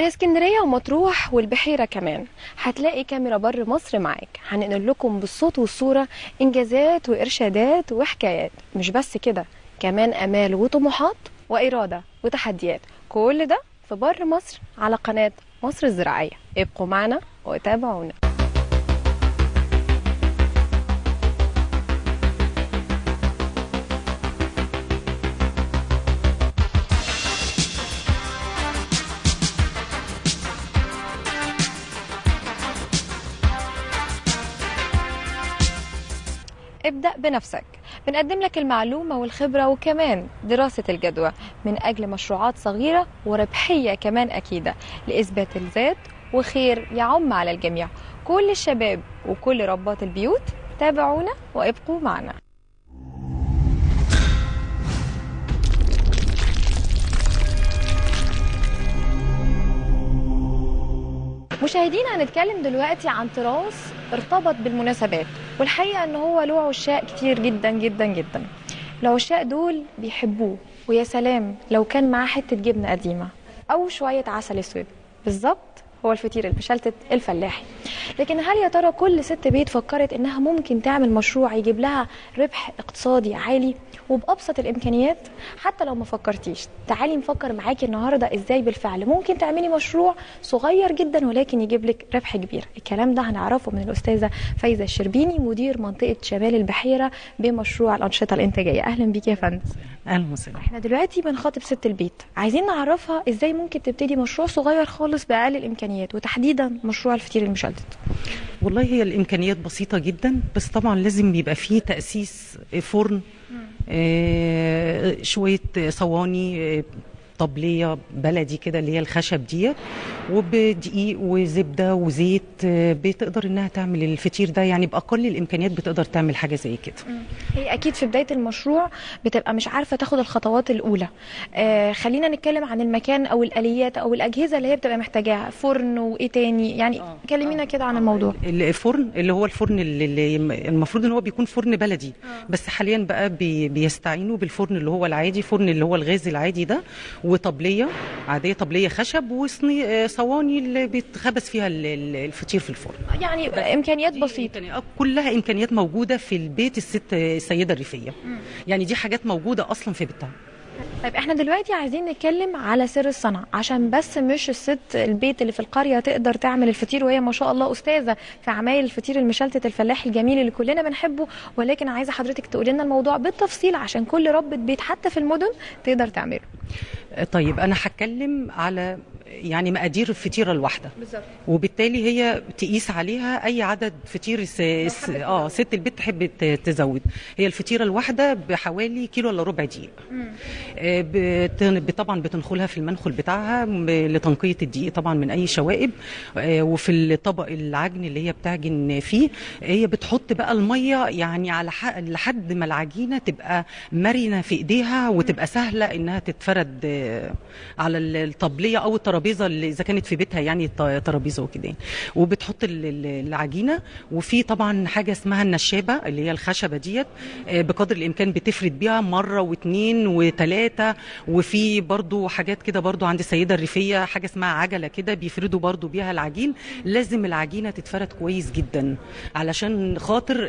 في اسكندرية ومطروح والبحيرة كمان هتلاقي كاميرا بر مصر معاك هننقل لكم بالصوت والصورة إنجازات وإرشادات وحكايات مش بس كده كمان أمال وطموحات وإرادة وتحديات كل ده في بر مصر على قناة مصر الزراعية ابقوا معنا وتابعونا ابدأ بنفسك بنقدم لك المعلومة والخبرة وكمان دراسة الجدوى من أجل مشروعات صغيرة وربحية كمان أكيدة لإثبات الذات وخير يعم على الجميع كل الشباب وكل ربات البيوت تابعونا وابقوا معنا مشاهدينا هنتكلم دلوقتي عن تراث ارتبط بالمناسبات والحقيقه ان هو له عشاق كتير جدا جدا جدا العشاق دول بيحبوه ويا سلام لو كان معاه حته جبنه قديمه او شويه عسل اسود بالظبط هو الفطير المشلتت الفلاحي لكن هل يا ترى كل ست بيت فكرت انها ممكن تعمل مشروع يجيب لها ربح اقتصادي عالي وبابسط الامكانيات حتى لو ما فكرتيش تعالي نفكر معاكي النهارده ازاي بالفعل ممكن تعملي مشروع صغير جدا ولكن يجيب لك ربح كبير الكلام ده هنعرفه من الاستاذه فايزه الشربيني مدير منطقه شمال البحيره بمشروع الانشطه الانتاجيه اهلا بيكي يا فندم اهلا وسهلا احنا دلوقتي بنخاطب ست البيت عايزين نعرفها ازاي ممكن تبتدي مشروع صغير خالص باقل الامكانيات وتحديدا مشروع الفطير المشلتت والله هي الامكانيات بسيطه جدا بس طبعا لازم يبقى فيه تاسيس فرن آه شويه صواني آه طبليه بلدي كده اللي هي الخشب ديت وبدقيق وزبده وزيت آه بتقدر انها تعمل الفطير ده يعني باقل الامكانيات بتقدر تعمل حاجه زي كده هي اكيد في بدايه المشروع بتبقى مش عارفه تاخد الخطوات الاولى آه خلينا نتكلم عن المكان او الاليات او الاجهزه اللي هي بتبقى محتاجاها فرن وايه تاني يعني آه كلمينا آه كده عن الموضوع الفرن اللي هو الفرن اللي المفروض ان هو بيكون فرن بلدي آه. بس حاليا بقى بي بيستعينوا بالفرن اللي هو العادي فرن اللي هو الغاز العادي ده وطبليه عاديه طبليه خشب وصني صواني اللي بيتخبز فيها الفطير في الفرن يعني امكانيات بسيطه كلها امكانيات موجوده في البيت الست السيده الريفيه م. يعني دي حاجات موجوده اصلا في بيتها طيب احنا دلوقتي عايزين نتكلم على سر الصنعة عشان بس مش الست البيت اللي في القرية تقدر تعمل الفطير وهي ما شاء الله أستاذة في عمايل الفطير المشلتت الفلاحي الجميل اللي كلنا بنحبه ولكن عايزة حضرتك تقولي لنا الموضوع بالتفصيل عشان كل ربة بيت حتى في المدن تقدر تعمله طيب أنا هتكلم على يعني مقادير الفطيره الواحده بالظبط وبالتالي هي تقيس عليها اي عدد فطير س... س... اه ست البيت تحب تزود هي الفطيره الواحده بحوالي كيلو الا ربع دقيق آه بت... طبعا بتنخلها في المنخل بتاعها لتنقيه الدقيق طبعا من اي شوائب آه وفي الطبق العجن اللي هي بتعجن فيه هي بتحط بقى الميه يعني على ح... لحد ما العجينه تبقى مرنه في ايديها وتبقى سهله انها تتفرد آه على الطبليه او الترابيزه الترابيزه اللي اذا كانت في بيتها يعني ترابيزه وكده وبتحط العجينه وفي طبعا حاجه اسمها النشابه اللي هي الخشبه ديت بقدر الامكان بتفرد بيها مره واثنين وثلاثه وفي برضو حاجات كده برضو عند السيده الريفيه حاجه اسمها عجله كده بيفردوا برضو بيها العجين لازم العجينه تتفرد كويس جدا علشان خاطر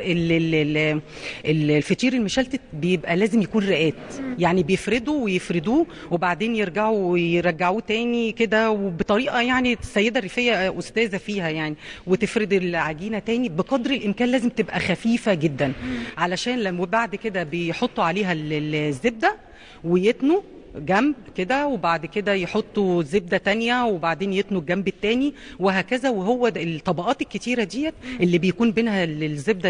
الفطير المشلتت بيبقى لازم يكون رقات يعني بيفردوا ويفردوه وبعدين يرجعوا ويرجعوه تاني كده وبطريقه يعني السيده الريفيه استاذه فيها يعني وتفرد العجينه تاني بقدر الامكان لازم تبقى خفيفه جدا علشان لما بعد كده بيحطوا عليها الزبده ويتنوا جنب كده وبعد كده يحطوا زبدة تانية وبعدين يتنوا الجنب التاني وهكذا وهو الطبقات الكتيرة ديت اللي بيكون بينها الزبدة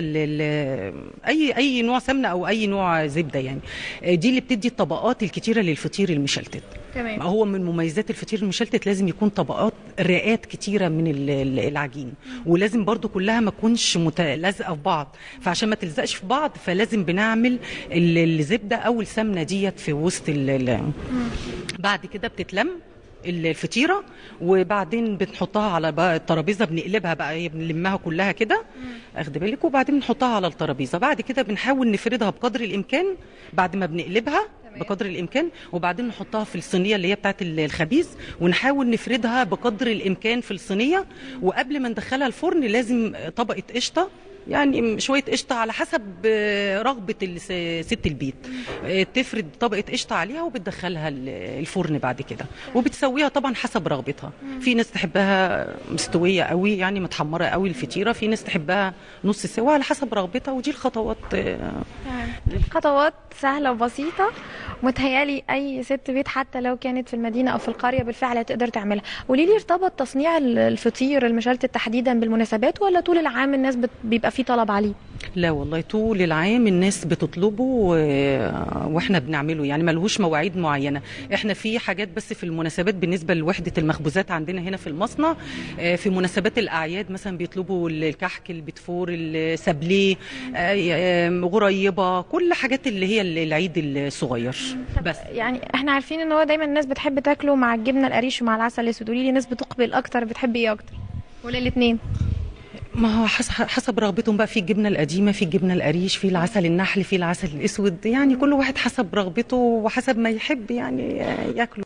أي أي نوع سمنة أو أي نوع زبدة يعني دي اللي بتدي الطبقات الكتيرة للفطير المشلتت تمام هو من مميزات الفطير المشلتت لازم يكون طبقات رقات كتيرة من العجين ولازم برضو كلها ما تكونش لازقة في بعض فعشان ما تلزقش في بعض فلازم بنعمل الزبدة أو السمنة ديت في وسط ال بعد كده بتتلم الفطيره وبعدين بنحطها على بقى الترابيزه بنقلبها بقى بنلمها كلها كده اخد بالك وبعدين بنحطها على الترابيزه بعد كده بنحاول نفردها بقدر الامكان بعد ما بنقلبها بقدر الامكان وبعدين نحطها في الصينيه اللي هي بتاعت الخبيز ونحاول نفردها بقدر الامكان في الصينيه وقبل ما ندخلها الفرن لازم طبقه قشطه يعني شويه قشطه على حسب رغبه الس- ست البيت تفرد طبقه قشطه عليها وبتدخلها ال- الفرن بعد كده وبتسويها طبعا حسب رغبتها في ناس تحبها مستويه قوي يعني متحمره قوي الفطيره في ناس تحبها نص سوا على حسب رغبتها ودي الخطوات آه، خطوات سهلة وبسيطة متهيالي أي ست بيت حتى لو كانت في المدينة أو في القرية بالفعل هتقدر تعملها قولي لي ارتبط تصنيع ال- الفطير المشلتت تحديدا بالمناسبات ولا طول العام الناس بت- بيبقى فيه طلب عليه لا والله طول العام الناس بتطلبه و- واحنا بنعمله يعني ملهوش مواعيد معينه احنا في حاجات بس في المناسبات بالنسبه لوحده المخبوزات عندنا هنا في المصنع آه، في مناسبات الاعياد مثلا بيطلبوا الكحك البتفور السابليه آه، آه، غريبه كل حاجات اللي هي العيد الصغير بس يعني احنا عارفين ان هو دايما الناس بتحب تاكله مع الجبنة القريش ومع العسل الأسود قولي لي الناس بتقبل أكتر بتحب إيه أكتر ولا الاتنين ما هو حسب, حسب رغبتهم بقى في الجبنه القديمه في الجبنه القريش في العسل النحل في العسل الاسود يعني كل واحد حسب رغبته وحسب ما يحب يعني آه، ياكله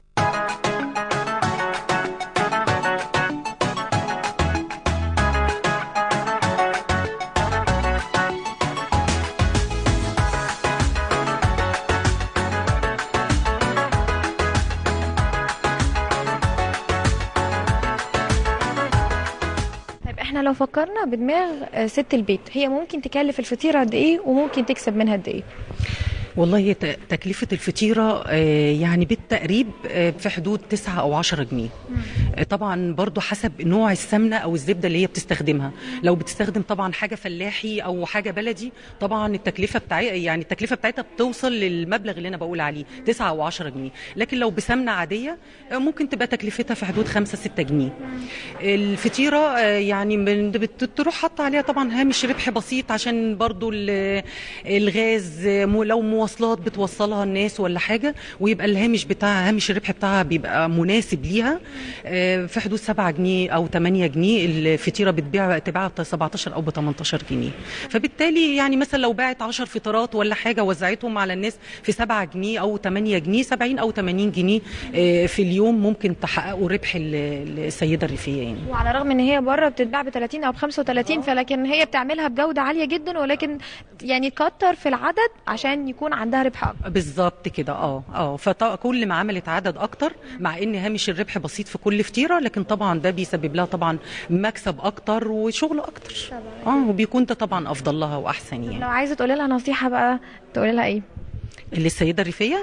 طيب احنا لو فكرنا بدماغ آه، ست البيت هي ممكن تكلف الفطيرة قد ايه وممكن تكسب منها قد ايه والله هي ت- تكلفة الفطيرة آه، يعني بالتقريب آه، في حدود 9 أو 10 جنيه آه، طبعا برضو حسب نوع السمنة أو الزبدة اللي هي بتستخدمها لو بتستخدم طبعا حاجة فلاحي أو حاجة بلدي طبعا التكلفة بتاعتها يعني التكلفة بتاعتها بتوصل للمبلغ اللي أنا بقول عليه 9 أو 10 جنيه لكن لو بسمنة عادية آه، ممكن تبقى تكلفتها في حدود 5 6 جنيه الفطيرة آه، يعني من- بت- بتروح حاطة عليها طبعا هامش ربح بسيط عشان برضو ال- الغاز آه، مو- لو مواصلات بتوصلها الناس ولا حاجة ويبقى الهامش بتاعها هامش الربح بتاعها بيبقى مناسب ليها آه، في حدود 7 جنيه أو 8 جنيه الفطيرة بتبيع تباعها ب 17 أو ب 18 جنيه فبالتالي يعني مثلا لو باعت 10 فطيرات ولا حاجة وزعتهم على الناس في 7 جنيه أو 8 جنيه 70 أو 80 جنيه آه، في اليوم ممكن تحققوا ربح ال- السيدة الريفية يعني وعلى الرغم ان هي بره بتتباع ب 30 او ب 35 فلكن هي بتعملها بجوده عاليه جدا ولكن يعني كتر في العدد عشان يكون عندها ربح اكبر بالظبط كده اه اه فكل ما عملت عدد اكتر مع ان هامش الربح بسيط في كل فطيره لكن طبعا ده بيسبب لها طبعا مكسب اكتر وشغل اكتر اه وبيكون ده طبعا افضل لها واحسن يعني لو عايزه تقولي لها نصيحه بقى تقولي لها ايه اللي السيده الريفيه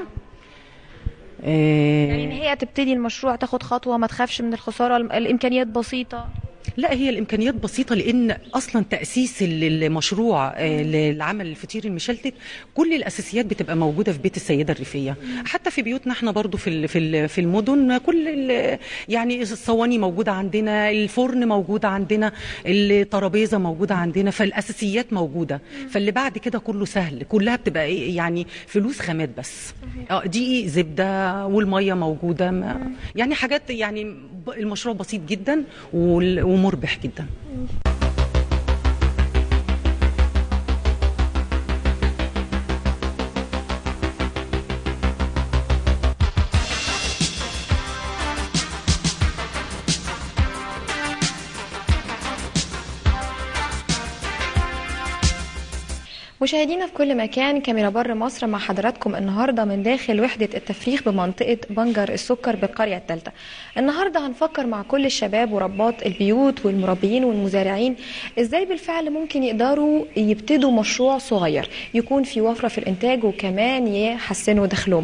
يعني ان آه هي تبتدي المشروع تاخد خطوه ما تخافش من الخساره الم- الامكانيات بسيطه لا هي الامكانيات بسيطه لان اصلا تاسيس ال- المشروع آه، للعمل الفطير المشلتت كل الاساسيات بتبقى موجوده في بيت السيده الريفيه حتى في بيوتنا احنا برضو في ال- في ال- في المدن كل ال- يعني الصواني موجوده عندنا الفرن موجود عندنا الترابيزه موجوده عندنا فالاساسيات موجوده فاللي بعد كده كله سهل كلها بتبقى إيه يعني فلوس خامات بس اه دي زبده والميه موجوده ما يعني حاجات يعني ب- المشروع بسيط جدا وال- ومربح جدا مشاهدينا في كل مكان كاميرا بر مصر مع حضراتكم النهارده من داخل وحده التفريخ بمنطقه بنجر السكر بالقريه الثالثه. النهارده هنفكر مع كل الشباب وربات البيوت والمربيين والمزارعين ازاي بالفعل ممكن يقدروا يبتدوا مشروع صغير يكون في وفره في الانتاج وكمان يحسنوا دخلهم.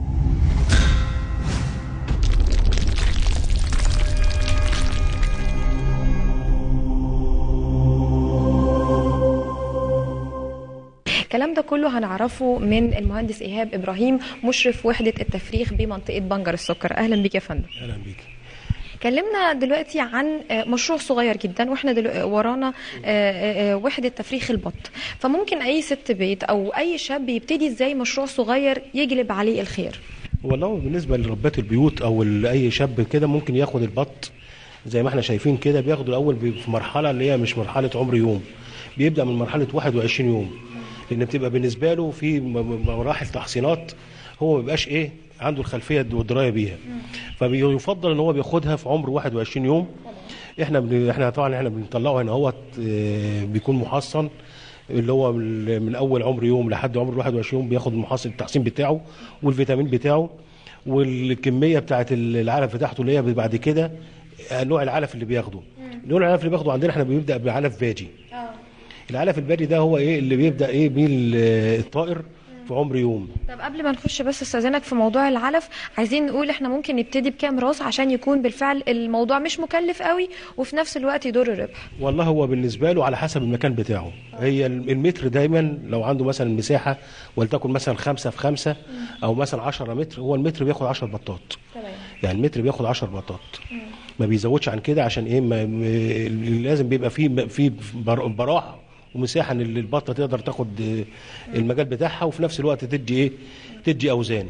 الكلام ده كله هنعرفه من المهندس ايهاب ابراهيم مشرف وحده التفريخ بمنطقه بنجر السكر اهلا بك يا فندم اهلا بيك كلمنا دلوقتي عن آه، مشروع صغير جدا واحنا دلوقتي ورانا آه، آه، آه، وحده تفريخ البط فممكن اي ست بيت او اي شاب يبتدي ازاي مشروع صغير يجلب عليه الخير والله بالنسبه لربات البيوت او لاي شاب كده ممكن ياخد البط زي ما احنا شايفين كده بياخدوا الاول بي- في مرحله اللي هي مش مرحله عمر يوم بيبدا من مرحله 21 يوم لان بتبقى بالنسبه له في م- م- مراحل تحصينات هو ما بيبقاش ايه عنده الخلفيه والدرايه بيها فبيفضل ان هو بياخدها في عمر 21 يوم احنا بن... احنا طبعا احنا بنطلعه هنا هو بيكون محصن اللي هو من من اول عمر يوم لحد عمر 21 يوم بياخد المحصن التحصين بتاعه والفيتامين بتاعه والكميه بتاعه العلف بتاعته اللي هي بعد كده نوع العلف اللي بياخده نوع العلف اللي بياخده عندنا احنا بنبدا بعلف باجي العلف البادي ده هو ايه اللي بيبدا ايه بيه الطائر في عمر يوم طب قبل ما نخش بس استاذنك في موضوع العلف عايزين نقول احنا ممكن نبتدي بكام راس عشان يكون بالفعل الموضوع مش مكلف قوي وفي نفس الوقت يضر الربح والله هو بالنسبه له على حسب المكان بتاعه هي المتر دايما لو عنده مثلا مساحه ولتكن مثلا خمسة في خمسة او مثلا 10 متر هو المتر بياخد 10 بطات تمام يعني المتر بياخد 10 بطات ما بيزودش عن كده عشان ايه ما م- لازم بيبقى فيه في بر- براح ومساحه ان البطه تقدر تاخد المجال بتاعها وفي نفس الوقت تدي ايه تدي اوزان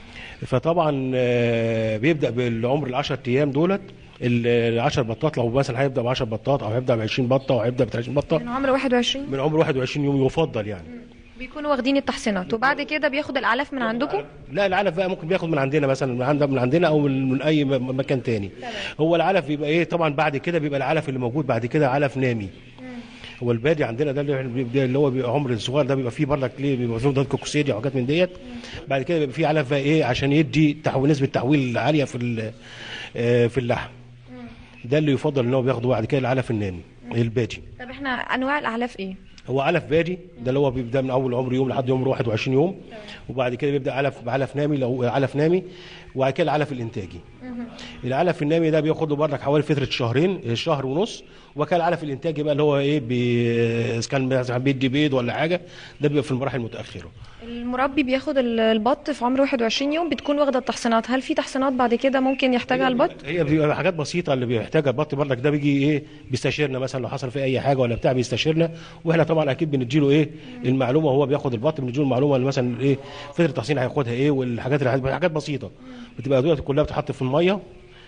فطبعا آه، بيبدا بالعمر ال 10 ايام دولت ال 10 بطات لو مثلا هيبدا ب 10 بطات او هيبدا ب 20 بطه او هيبدا ب 30 بطه من عمر 21 من عمر 21 يوم يفضل يعني بيكونوا واخدين التحصينات وبعد كده بياخد العلف من عندكم لا العلف بقى ممكن بياخد من عندنا مثلا من عند من عندنا او من, من اي م- مكان تاني هو العلف بيبقى ايه طبعا بعد كده بيبقى العلف اللي موجود بعد كده علف نامي هو البادي عندنا ده اللي بيبقى- اللي هو بيبقى عمر الصغير ده بيبقى فيه برضك ليه بيبقى فيه ضغط كوكسيديا وحاجات من ديت بعد كده بيبقى فيه علف بقى ايه عشان يدي تحويل نسبه تحويل عاليه في ال- آه، في اللحم ده اللي يفضل ان هو بياخده بعد كده العلف النامي البادي طب احنا انواع الاعلاف ايه هو علف بادي ده اللي هو بيبدا من اول عمر يوم لحد يوم 21 يوم وبعد كده بيبدا علف بعلف نامي لو علف نامي وبعد كده العلف الانتاجي العلف النامي ده بياخد له بردك حوالي فتره شهرين شهر ونص وبعد كده العلف الانتاجي بقى اللي هو ايه بي- اذا كان مثلا بيدي بيض ولا حاجه ده بيبقى في المراحل المتاخره المربي بياخد ال- البط في عمر 21 يوم بتكون واخده التحصينات هل في تحصينات بعد كده ممكن يحتاجها البط هي بتبقى حاجات بسيطه اللي بيحتاجها البط بردك ده بيجي ايه بيستشيرنا مثلا لو حصل فيه اي حاجه ولا بتاع بيستشيرنا واحنا طبعا اكيد بنديله ايه المعلومه وهو بياخد البط بنديله المعلومه اللي مثلا ايه فتره التحصين هياخدها ايه والحاجات اللي هتبقى حاجات بسيطه بتبقى دلوقتي كلها بتتحط في الميه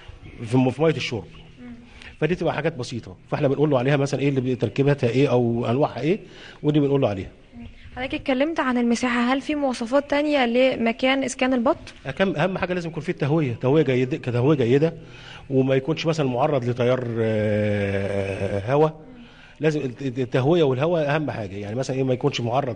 في في ميه الشرب فدي تبقى حاجات بسيطه فاحنا بنقول له عليها مثلا ايه اللي تركيباتها ايه او انواعها ايه ودي بنقول له عليها حضرتك اتكلمت عن المساحه هل في مواصفات تانية لمكان اسكان البط أكم اهم حاجه لازم يكون فيه التهويه تهويه جيده كتهويه جيده وما يكونش مثلا معرض لتيار آه، هواء لازم الت- التهويه والهواء اهم حاجه يعني مثلا ايه ما يكونش معرض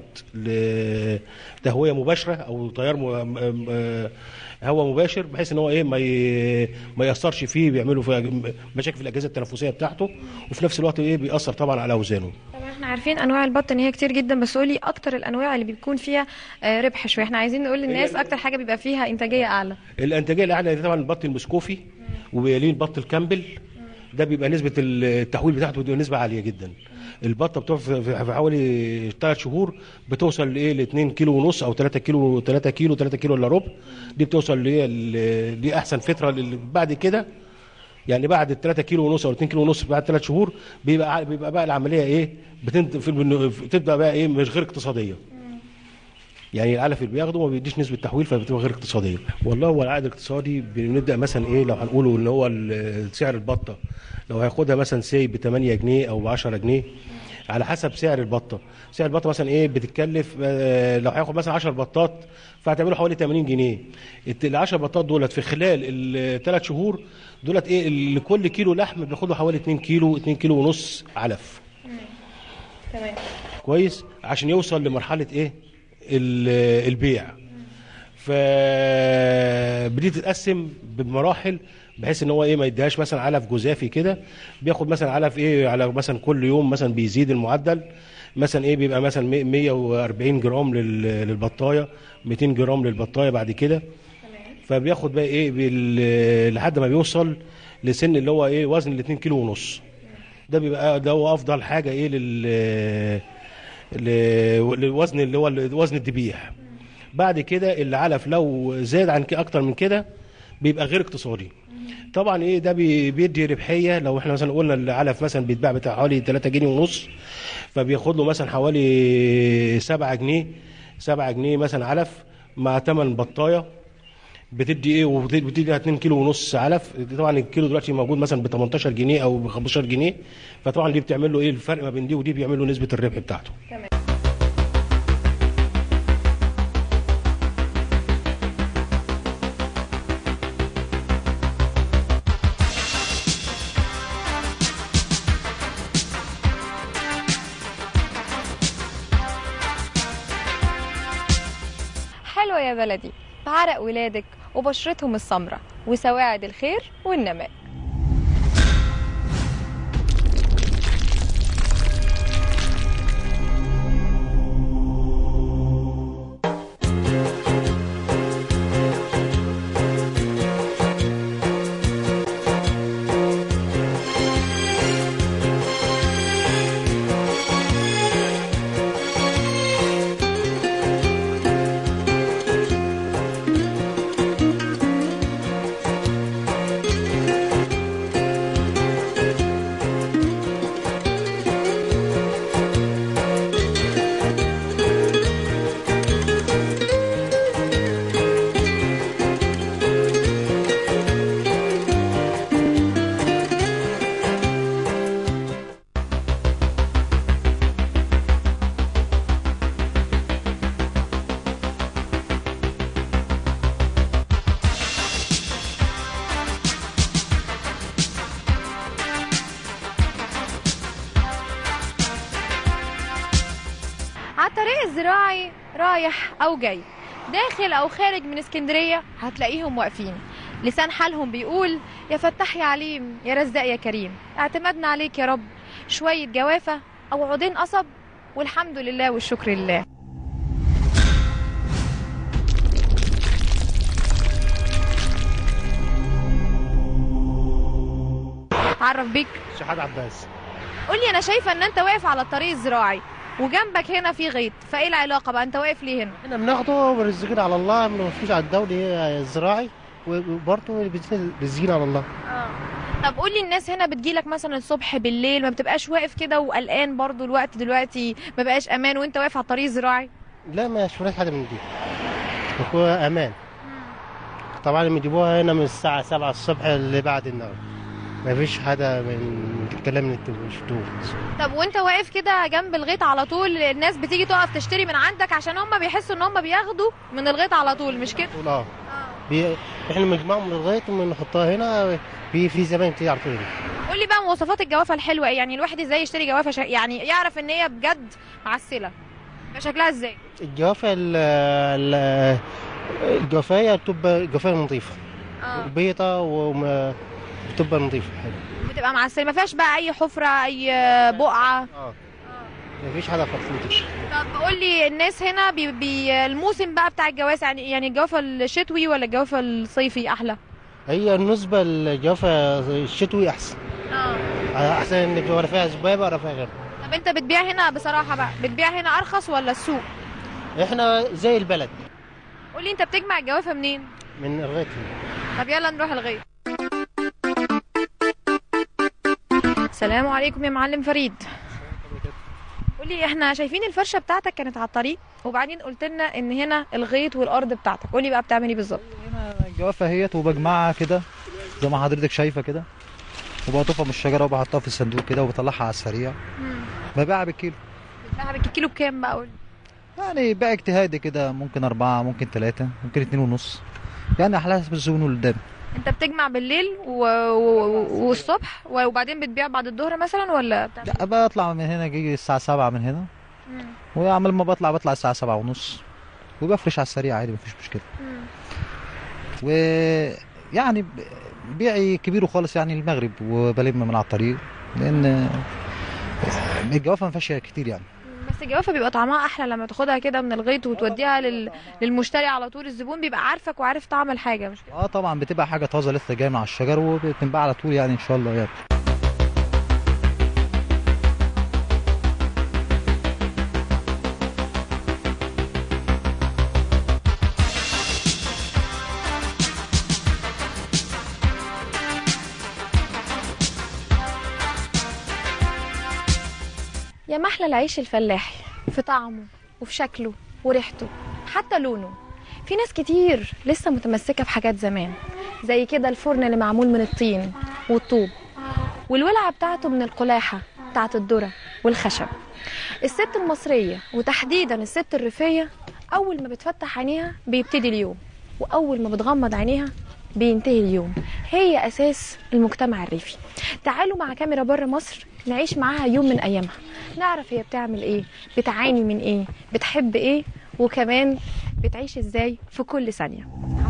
لتهويه مباشره او تيار م- م- آه، هواء مباشر بحيث ان هو ايه ما ي- ما ياثرش فيه بيعملوا فيه مشاكل في الاجهزه التنفسيه بتاعته وفي نفس الوقت ايه بيأثر طبعا على اوزانه طبعا احنا عارفين انواع البط ان هي كتير جدا بس قولي اكتر الانواع اللي بيكون فيها آه، ربح شويه احنا عايزين نقول للناس اكتر حاجه بيبقى فيها انتاجيه اعلى الانتاجيه الاعلى دي طبعا البط المسكوفي وبيليه البط الكامبل ده بيبقى نسبه التحويل بتاعته بتبقى نسبه عاليه جدا البطه بتقف في في حوالي 3 شهور بتوصل لايه ل 2 كيلو ونص او 3 كيلو 3 كيلو 3 كيلو الا ربع دي بتوصل لايه ل- دي احسن فتره لل- بعد كده يعني بعد ال 3 كيلو ونص او 2 كيلو ونص بعد 3 شهور بيبقى ع- بيبقى بقى العمليه ايه بتنت- في- بتبدا بقى ايه مش غير اقتصاديه يعني العلف اللي بياخده ما بيديش نسبه تحويل فبتبقى غير اقتصاديه والله هو العائد الاقتصادي بنبدا مثلا ايه لو هنقوله ان هو ال- سعر البطه لو هياخدها مثلا سي ب 8 جنيه او ب 10 جنيه على حسب سعر البطه سعر البطه مثلا ايه بتتكلف آه، لو هياخد مثلا 10 بطات فهتعمله حوالي 80 جنيه ال 10 بطات دولت في خلال الثلاث شهور دولت ايه لكل كيلو لحم بياخدوا حوالي 2 كيلو 2 كيلو ونص علف تمام كويس عشان يوصل لمرحله ايه ال- البيع فبدي تتقسم بمراحل بحيث ان هو ايه ما يديهاش مثلا علف جزافي كده بياخد مثلا علف ايه على مثلا كل يوم مثلا بيزيد المعدل مثلا ايه بيبقى مثلا 100 140 جرام لل- للبطايه 200 جرام للبطايه بعد كده فبياخد بقى ايه بال- لحد ما بيوصل لسن اللي هو ايه وزن ال 2 كيلو ونص ده بيبقى ده هو افضل حاجه ايه لل ل- للوزن اللي هو وزن الذبيح بعد كده العلف لو زاد عن كده اكتر من كده بيبقى غير اقتصادي طبعا ايه ده بي- بيدي ربحيه لو احنا مثلا قلنا العلف مثلا بيتباع بتاع حوالي 3 جنيه ونص فبياخد له مثلا حوالي 7 جنيه 7 جنيه مثلا علف مع ثمن بطايه بتدي ايه وبتدي 2 كيلو ونص علف طبعا الكيلو دلوقتي موجود مثلا ب 18 جنيه او ب 15 جنيه فطبعا دي بتعمل له ايه الفرق ما بين دي ودي بيعمل له نسبه الربح بتاعته حلوة يا بلدي بعرق ولادك وبشرتهم السمرة وسواعد الخير والنماء على الطريق الزراعي رايح او جاي داخل او خارج من اسكندريه هتلاقيهم واقفين لسان حالهم بيقول يا فتاح يا عليم يا رزاق يا كريم اعتمدنا عليك يا رب شويه جوافه او عودين قصب والحمد لله والشكر لله اتعرف بيك شحات عباس قولي انا شايفه ان انت واقف على الطريق الزراعي وجنبك هنا في غيط فايه العلاقه بقى انت واقف ليه هنا احنا بناخده ورزقنا على الله ما فيش على الدولي الزراعي وبرضه رزقنا على الله طب قولي الناس هنا بتجيلك مثلا الصبح بالليل ما بتبقاش واقف كده وقلقان برضو الوقت دلوقتي ما بقاش امان وانت واقف على الطريق الزراعي لا ما شفناش حاجه من دي هو امان طبعا بيجيبوها هنا من الساعه 7 الصبح اللي بعد النهار ما فيش حاجه من الكلام اللي انتوا شفتوه طب وانت واقف كده جنب الغيط على طول الناس بتيجي تقف تشتري من عندك عشان هم بيحسوا ان هم بياخدوا من الغيط على طول مش كده تقول اه بي... احنا بنجمعهم من الغيط وبنحطها هنا في في زباين بتيجي على طول قولي بقى مواصفات الجوافه الحلوه ايه يعني الواحد ازاي يشتري جوافه شا... يعني يعرف ان هي بجد معسله يبقى شكلها ازاي الجوافه ال... ال... الجوافيه بتبقى جوافيه نظيفه اه بيضة وما بتبقى نظيفة حلو بتبقى معسله ما فيهاش بقى اي حفره اي بقعه اه مفيش حاجة فرفوتة طب قول لي الناس هنا بي بي الموسم بقى بتاع الجواز يعني يعني الجوافه الشتوي ولا الجوافه الصيفي احلى هي بالنسبة للجوافة الشتوي أحسن اه أحسن إن ولا فيها زبابة ولا فيها غير طب انت بتبيع هنا بصراحه بقى بتبيع هنا ارخص ولا السوق إحنا زي البلد قول لي انت بتجمع الجوافه منين من الغيط طب يلا نروح الغيط السلام عليكم يا معلم فريد قولي احنا شايفين الفرشه بتاعتك كانت على الطريق وبعدين قلت لنا ان هنا الغيط والارض بتاعتك قولي بقى بتعمل ايه بالظبط هنا الجوافه اهيت وبجمعها كده زي ما حضرتك شايفه كده وبقطفها من الشجره وبحطها في الصندوق كده وبطلعها على السريع ببيعها بالكيلو بتبيعها بالكيلو بكام بقى قولي يعني بيع اجتهادي كده ممكن أربعة ممكن ثلاثة ممكن اتنين ونص يعني على حسب الزبون اللي قدامي انت بتجمع بالليل و... و... والصبح وبعدين بتبيع بعد الظهر مثلا ولا بتعمل لا بطلع من هنا جيجي الساعة سبعة من هنا مم. وعمل ما بطلع بطلع الساعة سبعة ونص وبفرش على السريع عادي مفيش مشكلة مم. ويعني ب- بيعي كبيره خالص يعني المغرب وبلم من على الطريق لأن الجوافة ما فيهاش كتير يعني بس الجوافه بيبقى طعمها احلى لما تاخدها كده من الغيط وتوديها لل... للمشتري على طول الزبون بيبقى عارفك وعارف طعم الحاجه مش كده اه طبعا بتبقى حاجه طازه لسه جايه من على الشجر وبتنباع على طول يعني ان شاء الله يعني يا محلى العيش الفلاحي في طعمه وفي شكله وريحته حتى لونه في ناس كتير لسه متمسكة بحاجات زمان زي كده الفرن اللي معمول من الطين والطوب والولعة بتاعته من القلاحة بتاعت الذرة والخشب الست المصرية وتحديدا الست الريفية أول ما بتفتح عينيها بيبتدي اليوم وأول ما بتغمض عينيها بينتهي اليوم هي أساس المجتمع الريفي تعالوا مع كاميرا بره مصر نعيش معاها يوم من أيامها نعرف هي بتعمل إيه بتعاني من إيه بتحب إيه وكمان بتعيش ازاي في كل ثانيه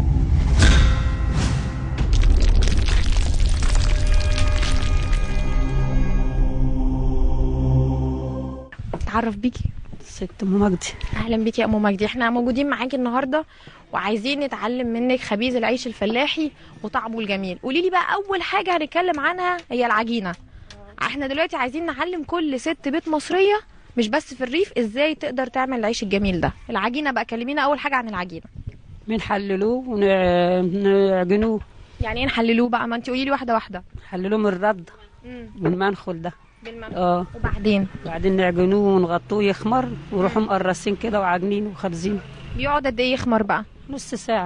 اتعرف بيكي ست ام مجدي اهلا بيكي يا ام مجدي احنا موجودين معاكي النهارده وعايزين نتعلم منك خبيز العيش الفلاحي وطعمه الجميل قولي لي بقى اول حاجه هنتكلم عنها هي العجينه احنا دلوقتي عايزين نعلم كل ست بيت مصريه مش بس في الريف ازاي تقدر تعمل العيش الجميل ده العجينه بقى كلمينا اول حاجه عن العجينه بنحللوه ونعجنوه يعني ايه نحللوه بقى ما انت قولي لي واحده واحده نحللوه من الرد من المنخل ده بالمنطق اه وبعدين بعدين نعجنوه ونغطوه يخمر ونروحوا مقرصين كده وعاجنينه وخابزينه بيقعد قد ايه يخمر بقى نص ساعة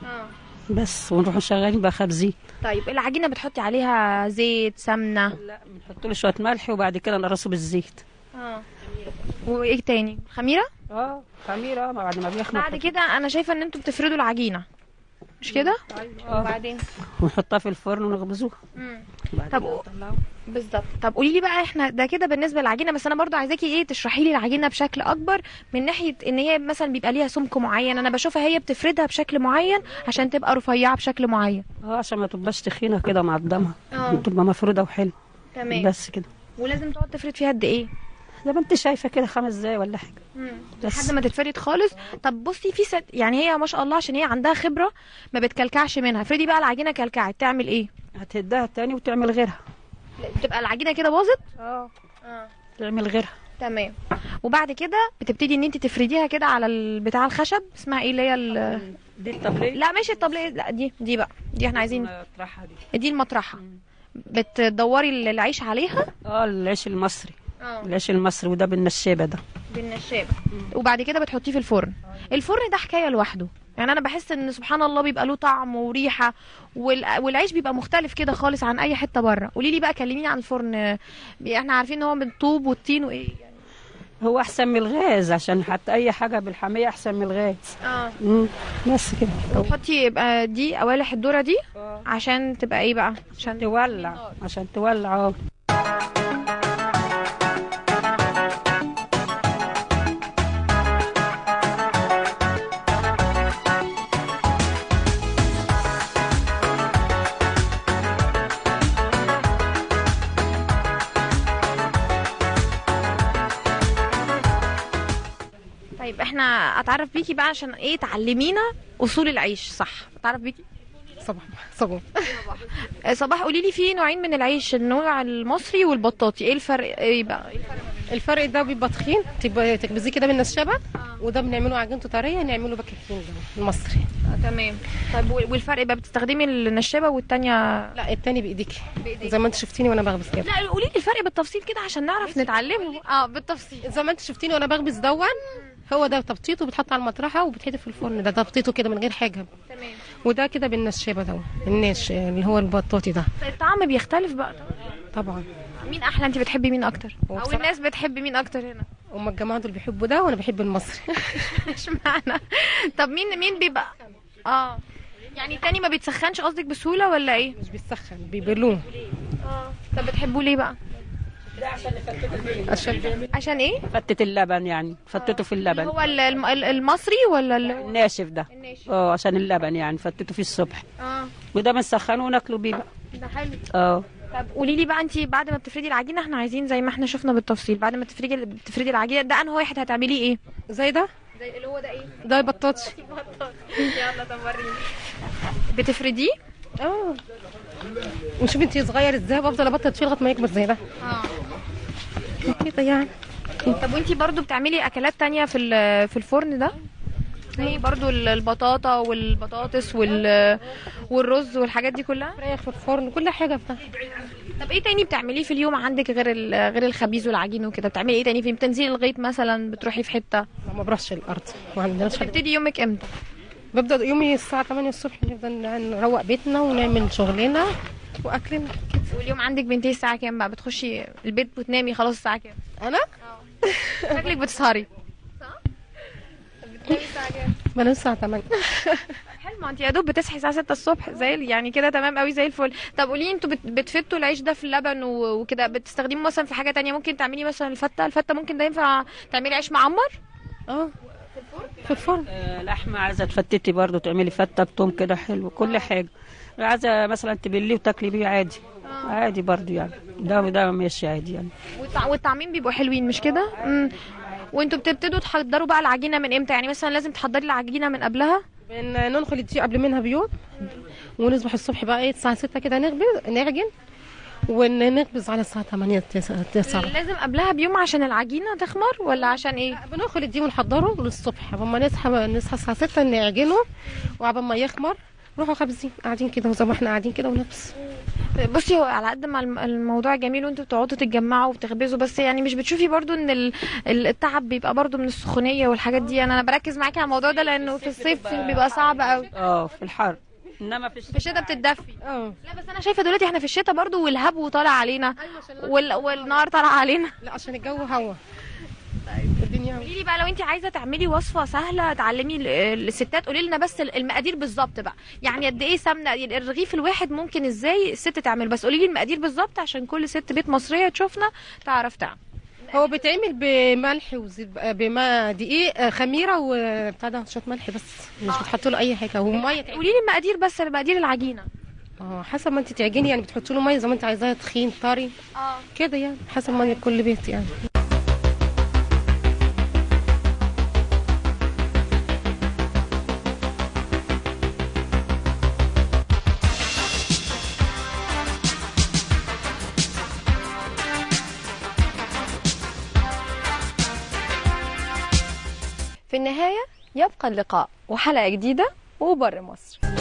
بس ونروحوا شغالين بقى خابزين طيب العجينه بتحطي عليها زيت سمنه لا بنحط له شوية ملح وبعد كده نقرصه بالزيت اه وايه تاني خميره اه خميرة بعد ما بيخمر بعد كده انا شايفه ان انتوا بتفردوا العجينه مش كده آه. وبعدين ونحطها في الفرن ونخبزوها بعد طب كده و- نطلعوها. بالظبط طب قولي لي بقى احنا ده كده بالنسبه للعجينه بس انا برضو عايزاكي ايه تشرحي لي العجينه بشكل اكبر من ناحيه ان هي مثلا بيبقى ليها سمك معين انا بشوفها هي بتفردها بشكل معين عشان تبقى رفيعه بشكل معين اه عشان ما تبقاش تخينة كده معضمة اه تبقى مفرودة وحلوة تمام بس كده ولازم تقعد تفرد فيها قد ايه زي ما انت شايفة كده خمس دقايق ولا حاجة بس. لحد ما تتفرد خالص طب بصي في ست يعني هي ما شاء الله عشان هي عندها خبره ما بتكلكعش منها افرضي بقى العجينه كلكعت تعمل ايه هتهدها تاني وتعمل غيرها تبقى العجينه كده باظت اه تعمل غيرها تمام وبعد كده بتبتدي ان انت تفرديها كده على ال- بتاع الخشب اسمها ايه اللي هي ال- دي الطبلية لا مش الطبلية لا دي دي بقى دي احنا عايزين نطرحها دي دي المطرحه بتدوري ال- العيش عليها اه العيش المصري اه العيش المصري وده بالنشابة ده بالنشابه وبعد كده بتحطيه في الفرن الفرن ده حكايه لوحده يعني انا بحس ان سبحان الله بيبقى له طعم وريحه وال- والعيش بيبقى مختلف كده خالص عن اي حته بره قولي لي بقى كلميني عن الفرن احنا عارفين ان هو من الطوب والطين وايه هو احسن من الغاز عشان حتى اي حاجة بالحامية احسن من الغاز اه مم. بس كده وتحطي يبقى دي قوالح الذره دي عشان تبقى ايه بقى عشان تولع عشان تولع اه طيب احنا اتعرف بيكي بقى عشان ايه تعلمينا اصول العيش صح اتعرف بيكي صباح صباح آه، صباح قولي لي في نوعين من العيش النوع المصري والبطاطي ايه الفرق ايه بقى الفرق ده بيبقى تخين تبقى تخبزيه كده بالنشابه وده بنعمله عجينته طريه نعمله بقى التخين ده المصري آه، تمام طيب وال- والفرق بقى بتستخدمي النشابه والتانية لا التاني بايديك زي ما انت شفتيني وانا بخبز كده لا قولي لي الفرق بالتفصيل كده عشان نعرف نتعلمه اه بالتفصيل زي ما انت شفتيني وانا بخبز دون هو ده تبطيطه بيتحط على المطرحه وبيتحدف في الفرن ده تبطيطه كده من غير حاجه تمام وده كده بالنشابه ده الناش اللي هو البطاطي ده الطعم بيختلف بقى طبعا مين احلى انت بتحبي مين اكتر هو او بصراحة- الناس بتحب مين اكتر هنا هم الجماعه دول بيحبوا ده وانا بحب المصري اشمعنى طب مين مين بيبقى اه يعني التاني ما بيتسخنش قصدك بسهوله ولا ايه مش بيسخن بيبلوه اه طب بتحبوه ليه بقى عشان عشان ايه فتت اللبن يعني فتته في اللي اللبن هو ال- الم- ال- المصري ولا ال- الناشف ده الناشف اه عشان اللبن يعني فتته فيه الصبح اه وده بنسخنه وناكله بيه بقى ده حلو اه طب قولي لي بقى انت بعد ما بتفردي العجينه احنا عايزين زي ما احنا شفنا بالتفصيل بعد ما تفردي بتفردي العجينه ده انه واحد هتعمليه ايه زي ده زي اللي هو ده ايه ده بطاطي يلا طب وريني بتفرديه اه وشوف انت صغير ازاي بفضل ابطط فيه لغايه ما يكبر زي ده اه كده يعني طب وانتي برضو بتعملي اكلات تانية في ال- في الفرن ده زي برضو ال- البطاطا والبطاطس وال والرز والحاجات دي كلها فراخ في الفرن كل حاجه في ده طب ايه تاني بتعمليه في اليوم عندك غير ال- غير الخبيز والعجين وكده بتعملي ايه تاني في بتنزلي الغيط مثلا بتروحي في حته لا، ما بروحش الارض ما عندناش حد بتبتدي يومك امتى ببدا يومي الساعه 8 الصبح نفضل نروق بيتنا ونعمل شغلنا واكلنا واليوم عندك بنتي الساعه كام بقى بتخشي البيت وتنامي خلاص الساعه كام انا شكلك بتسهري صح بتنامي الساعه كام بنام الساعه 8 حلو ما انت يا دوب بتصحي الساعه 6 الصبح زي ال- يعني كده تمام قوي زي الفل طب قولي لي انتوا بت- بتفتوا العيش ده في اللبن و- وكده بتستخدموه مثلا في حاجه تانية ممكن تعملي مثلا الفته الفته ممكن ده ينفع تعملي عيش معمر اه في الفرن آه، لحمه عايزه تفتتي برضو تعملي فته بتوم كده حلو كل حاجه عايزه مثلا تبليه وتاكلي بيه عادي عادي برضو يعني ده وده ماشي عادي يعني والطع- والطعمين بيبقوا حلوين مش كده مم. وانتوا بتبتدوا تحضروا بقى العجينه من امتى يعني مثلا لازم تحضري العجينه من قبلها بن- ندخل الدقيق قبل منها بيوم ونصبح الصبح بقى ايه الساعه 6 كده نخبز نعجن ونخبز على الساعه 8 9 9 لازم قبلها بيوم عشان العجينه تخمر ولا عشان ايه بندخل الدقيق ونحضره للصبح قبل ما نصحى نصحى الساعه 6 نعجنه وعبال ما يخمر نروحوا خابزين قاعدين كده وزي ما احنا قاعدين كده ونخبز بصي هو على قد ما الم- الموضوع جميل وانتوا بتقعدوا تتجمعوا وتخبزوا بس يعني مش بتشوفي برضو ان ال- ال- التعب بيبقى برضو من السخونيه والحاجات دي انا انا بركز معاكي على الموضوع ده لانه في الصيف بيبقى صعب قوي اه في الحر انما في في الشتاء بتتدفي اه لا بس انا شايفه دلوقتي احنا في الشتاء برضو والهبو طالع علينا وال... والنار طالعه علينا لا عشان الجو هوا الدنيا قولي لي بقى لو انت عايزه تعملي وصفه سهله تعلمي ال- الستات قولي لنا بس المقادير بالظبط بقى يعني قد ايه سمنه يعني الرغيف الواحد ممكن ازاي الست تعمل بس قولي لي المقادير بالظبط عشان كل ست بيت مصريه تشوفنا تعرف تعمل هو بيتعمل بملح وزيت بما دقيق آه، خميره وبتاع ده شويه ملح بس مش بتحط له اي حاجه وميه قولي لي المقادير بس مقادير العجينه اه حسب ما انت تعجني يعني بتحطي له ميه زي ما انت عايزاها تخين طري اه كده يعني حسب ما كل بيت يعني في النهايه يبقى اللقاء وحلقه جديده وبر مصر